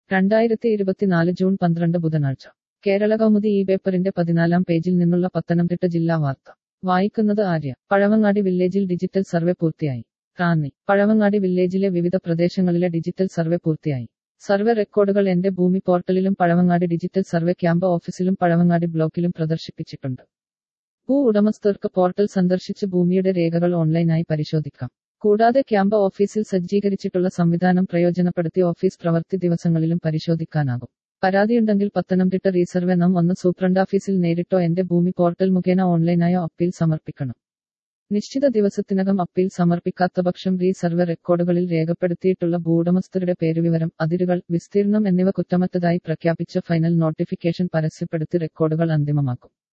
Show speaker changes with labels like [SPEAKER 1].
[SPEAKER 1] രണ്ടായിരത്തി ഇരുപത്തിനാല് ജൂൺ പന്ത്രണ്ട് ബുധനാഴ്ച കേരള കൗമുദി ഈ പേപ്പറിന്റെ പതിനാലാം പേജിൽ നിന്നുള്ള പത്തനംതിട്ട ജില്ലാ വാർത്ത വായിക്കുന്നത് ആര്യ പഴവങ്ങാടി വില്ലേജിൽ ഡിജിറ്റൽ സർവേ പൂർത്തിയായി റാന്നി പഴവങ്ങാടി വില്ലേജിലെ വിവിധ പ്രദേശങ്ങളിലെ ഡിജിറ്റൽ സർവേ പൂർത്തിയായി സർവേ റെക്കോർഡുകൾ എന്റെ ഭൂമി പോർട്ടലിലും പഴവങ്ങാടി ഡിജിറ്റൽ സർവേ ക്യാമ്പ് ഓഫീസിലും പഴവങ്ങാടി ബ്ലോക്കിലും പ്രദർശിപ്പിച്ചിട്ടുണ്ട് ഭൂ ഉടമസ്ഥർക്ക് പോർട്ടൽ സന്ദർശിച്ച് ഭൂമിയുടെ രേഖകൾ ഓൺലൈനായി പരിശോധിക്കാം കൂടാതെ ക്യാമ്പ് ഓഫീസിൽ സജ്ജീകരിച്ചിട്ടുള്ള സംവിധാനം പ്രയോജനപ്പെടുത്തി ഓഫീസ് പ്രവൃത്തി ദിവസങ്ങളിലും പരിശോധിക്കാനാകും പരാതിയുണ്ടെങ്കിൽ പത്തനംതിട്ട റീസർവേ നം ഒന്ന് സൂപ്രണ്ടാഫീസിൽ നേരിട്ടോ എന്റെ ഭൂമി പോർട്ടൽ മുഖേന ഓൺലൈനായോ അപ്പീൽ സമർപ്പിക്കണം നിശ്ചിത ദിവസത്തിനകം അപ്പീൽ സമർപ്പിക്കാത്തപക്ഷം റീ സർവേ റെക്കോർഡുകളിൽ രേഖപ്പെടുത്തിയിട്ടുള്ള ഭൂവുടമസ്ഥരുടെ പേരുവിവരം അതിരുകൾ വിസ്തീർണം എന്നിവ കുറ്റമറ്റതായി പ്രഖ്യാപിച്ച ഫൈനൽ നോട്ടിഫിക്കേഷൻ പരസ്യപ്പെടുത്തി റെക്കോർഡുകൾ അന്തിമമാക്കും